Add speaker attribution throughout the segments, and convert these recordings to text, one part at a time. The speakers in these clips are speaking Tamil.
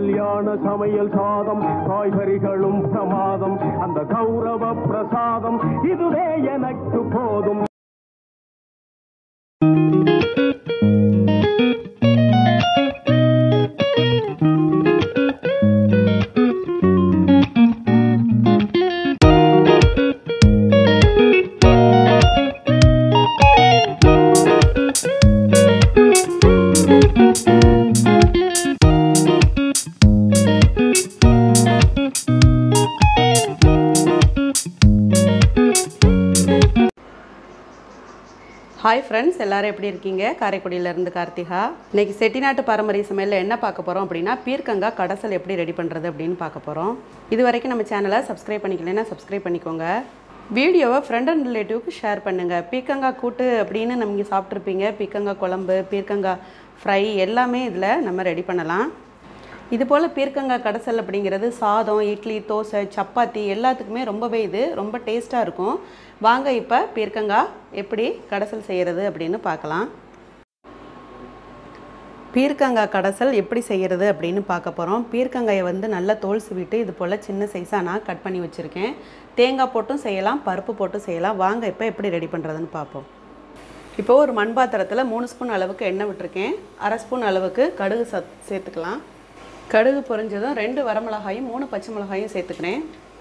Speaker 1: கல்யாண சமையல் சாதம் காய்கறிகளும் பிரமாதம் அந்த கௌரவ பிரசாதம் இதுவே எனக்கு போதும்
Speaker 2: ஹாய் ஃப்ரெண்ட்ஸ் எல்லாரும் எப்படி இருக்கீங்க காரைக்குடியிலேருந்து கார்த்திகா இன்னைக்கு செட்டிநாட்டு பாரம்பரிய சமையலில் என்ன பார்க்க போகிறோம் அப்படின்னா பீர்க்கங்காய் கடைசல் எப்படி ரெடி பண்ணுறது அப்படின்னு பார்க்க போகிறோம் இது வரைக்கும் நம்ம சேனலை சப்ஸ்கிரைப் பண்ணிக்கலைன்னா சப்ஸ்கிரைப் பண்ணிக்கோங்க வீடியோவை ஃப்ரெண்ட் அண்ட் ரிலேட்டிவ்க்கு ஷேர் பண்ணுங்கள் பீர்க்கங்காய் கூட்டு அப்படின்னு நீங்கள் சாப்பிட்ருப்பீங்க பீர்க்கங்காய் குழம்பு பீர்க்கங்காய் ஃப்ரை எல்லாமே இதில் நம்ம ரெடி பண்ணலாம் இது போல் பீர்க்கங்காய் கடைசல் அப்படிங்கிறது சாதம் இட்லி தோசை சப்பாத்தி எல்லாத்துக்குமே ரொம்பவே இது ரொம்ப டேஸ்ட்டாக இருக்கும் வாங்க இப்போ பீர்க்கங்காய் எப்படி கடைசல் செய்கிறது அப்படின்னு பார்க்கலாம் பீர்க்கங்காய் கடைசல் எப்படி செய்கிறது அப்படின்னு பார்க்க போகிறோம் பீர்க்கங்காயை வந்து நல்லா தோல் சீவிட்டு இது போல் சின்ன சைஸாக நான் கட் பண்ணி வச்சுருக்கேன் தேங்காய் போட்டும் செய்யலாம் பருப்பு போட்டும் செய்யலாம் வாங்க இப்போ எப்படி ரெடி பண்ணுறதுன்னு பார்ப்போம் இப்போ ஒரு மண் பாத்திரத்தில் மூணு ஸ்பூன் அளவுக்கு எண்ணெய் விட்டுருக்கேன் அரை ஸ்பூன் அளவுக்கு கடுகு சத் சேர்த்துக்கலாம் கடுகு பொரிஞ்சதும் ரெண்டு வரமிளகாயும் மூணு பச்சை மிளகாயும் சேர்த்துக்கிறேன்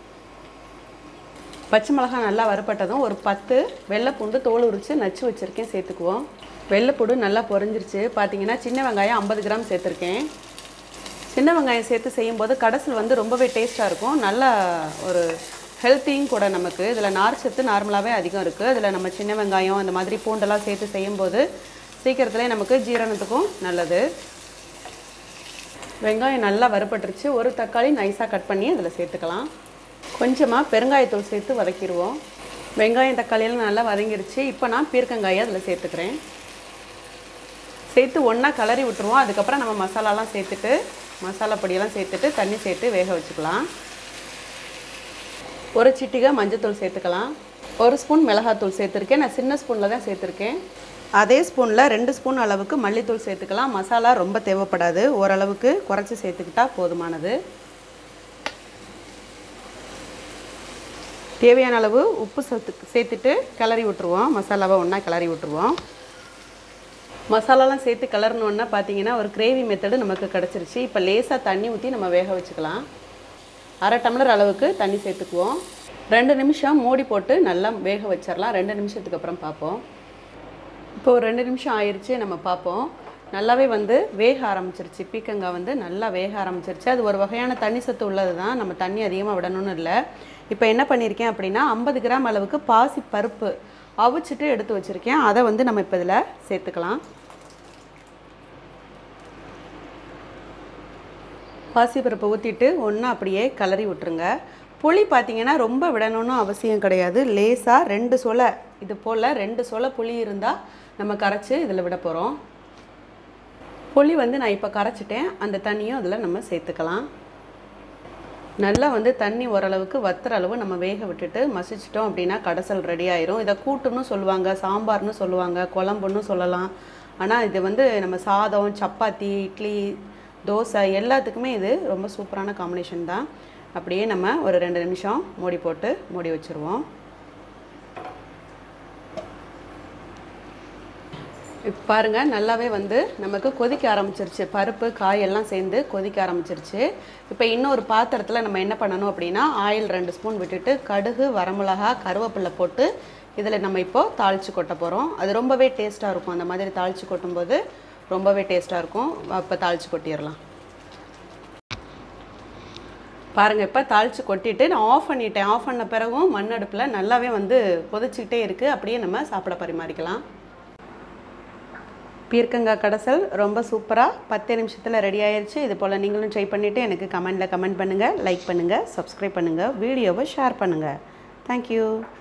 Speaker 2: பச்சை மிளகாய் நல்லா வறுப்பட்டதும் ஒரு பத்து வெள்ளைப்பூண்டு தோல் உரித்து நச்சு வச்சுருக்கேன் சேர்த்துக்குவோம் வெள்ளைப்பூடு நல்லா பொரிஞ்சிருச்சு பார்த்தீங்கன்னா சின்ன வெங்காயம் ஐம்பது கிராம் சேர்த்துருக்கேன் சின்ன வெங்காயம் சேர்த்து செய்யும்போது கடைசல் வந்து ரொம்பவே டேஸ்ட்டாக இருக்கும் நல்ல ஒரு ஹெல்த்தியும் கூட நமக்கு இதில் நார் சத்து நார்மலாகவே அதிகம் இருக்குது இதில் நம்ம சின்ன வெங்காயம் அந்த மாதிரி பூண்டெல்லாம் சேர்த்து செய்யும்போது சீக்கிரத்துலேயே நமக்கு ஜீரணத்துக்கும் நல்லது வெங்காயம் நல்லா வறுபட்டுருச்சு ஒரு தக்காளி நைஸாக கட் பண்ணி அதில் சேர்த்துக்கலாம் கொஞ்சமாக பெருங்காயத்தூள் சேர்த்து வதக்கிடுவோம் வெங்காயம் தக்காளியெல்லாம் நல்லா வதங்கிருச்சு இப்போ நான் பீர்க்கங்காயை அதில் சேர்த்துக்கிறேன் சேர்த்து ஒன்றா கிளறி விட்டுருவோம் அதுக்கப்புறம் நம்ம மசாலாலாம் சேர்த்துட்டு மசாலா பொடியெல்லாம் சேர்த்துட்டு தண்ணி சேர்த்து வேக வச்சுக்கலாம் ஒரு சிட்டிகை மஞ்சத்தூள் சேர்த்துக்கலாம் ஒரு ஸ்பூன் மிளகாத்தூள் சேர்த்துருக்கேன் நான் சின்ன ஸ்பூனில் தான் சேர்த்துருக்கேன் அதே ஸ்பூனில் ரெண்டு ஸ்பூன் அளவுக்கு மல்லித்தூள் சேர்த்துக்கலாம் மசாலா ரொம்ப தேவைப்படாது ஓரளவுக்கு குறைச்சி சேர்த்துக்கிட்டா போதுமானது தேவையான அளவு உப்பு சேர்த்து சேர்த்துட்டு கிளறி விட்டுருவோம் மசாலாவை ஒன்றா கிளறி விட்டுருவோம் மசாலாலாம் சேர்த்து கிளறணுன்னா பார்த்தீங்கன்னா ஒரு கிரேவி மெத்தடு நமக்கு கிடச்சிருச்சு இப்போ லேசாக தண்ணி ஊற்றி நம்ம வேக வச்சுக்கலாம் அரை டம்ளர் அளவுக்கு தண்ணி சேர்த்துக்குவோம் ரெண்டு நிமிஷம் மூடி போட்டு நல்லா வேக வச்சிடலாம் ரெண்டு நிமிஷத்துக்கு அப்புறம் பார்ப்போம் இப்போ ஒரு ரெண்டு நிமிஷம் ஆயிடுச்சு நம்ம பார்ப்போம் நல்லாவே வந்து வேக ஆரம்பிச்சிருச்சு பீக்கங்காய் வந்து நல்லா வேக ஆரம்பிச்சிருச்சு அது ஒரு வகையான தண்ணி சத்து உள்ளது தான் நம்ம தண்ணி அதிகமாக விடணும்னு இல்லை இப்போ என்ன பண்ணியிருக்கேன் அப்படின்னா ஐம்பது கிராம் அளவுக்கு பாசி பருப்பு அவிச்சிட்டு எடுத்து வச்சுருக்கேன் அதை வந்து நம்ம இப்போ இதில் சேர்த்துக்கலாம் பாசி பருப்பை ஊற்றிட்டு ஒன்றா அப்படியே கிளறி விட்டுருங்க புளி பார்த்தீங்கன்னா ரொம்ப விடணும்னு அவசியம் கிடையாது லேசாக ரெண்டு சொலை இது போல் ரெண்டு சொலை புளி இருந்தால் நம்ம கரைச்சி இதில் விட போகிறோம் புளி வந்து நான் இப்போ கரைச்சிட்டேன் அந்த தண்ணியும் அதில் நம்ம சேர்த்துக்கலாம் நல்லா வந்து தண்ணி ஓரளவுக்கு வத்துற அளவு நம்ம வேக விட்டுட்டு மசிச்சிட்டோம் அப்படின்னா கடைசல் ரெடி ஆயிரும் இதை கூட்டுன்னு சொல்லுவாங்க சாம்பார்னு சொல்லுவாங்க குழம்புன்னு சொல்லலாம் ஆனால் இது வந்து நம்ம சாதம் சப்பாத்தி இட்லி தோசை எல்லாத்துக்குமே இது ரொம்ப சூப்பரான காம்பினேஷன் தான் அப்படியே நம்ம ஒரு ரெண்டு நிமிஷம் மூடி போட்டு மூடி வச்சுருவோம் இப்போ பாருங்கள் நல்லாவே வந்து நமக்கு கொதிக்க ஆரம்பிச்சிருச்சு பருப்பு காய் எல்லாம் சேர்ந்து கொதிக்க ஆரம்பிச்சிருச்சு இப்போ இன்னொரு பாத்திரத்தில் நம்ம என்ன பண்ணணும் அப்படின்னா ஆயில் ரெண்டு ஸ்பூன் விட்டுட்டு கடுகு வரமிளகா கருவேப்பிலை போட்டு இதில் நம்ம இப்போது தாளித்து கொட்ட போகிறோம் அது ரொம்பவே டேஸ்ட்டாக இருக்கும் அந்த மாதிரி தாளித்து கொட்டும்போது ரொம்பவே டேஸ்ட்டாக இருக்கும் அப்போ தாளித்து கொட்டிடலாம் பாருங்கள் இப்போ தாளித்து கொட்டிட்டு நான் ஆஃப் பண்ணிட்டேன் ஆஃப் பண்ண பிறகும் மண் அடுப்பில் நல்லாவே வந்து கொதிச்சுக்கிட்டே இருக்குது அப்படியே நம்ம சாப்பிட பரிமாறிக்கலாம் பீர்க்கங்காய் கடைசல் ரொம்ப சூப்பராக பத்து நிமிஷத்தில் ரெடி ஆயிடுச்சு இது போல் நீங்களும் ட்ரை பண்ணிவிட்டு எனக்கு கமெண்டில் கமெண்ட் பண்ணுங்கள் லைக் பண்ணுங்கள் சப்ஸ்கிரைப் பண்ணுங்கள் வீடியோவை ஷேர் பண்ணுங்கள் தேங்க்யூ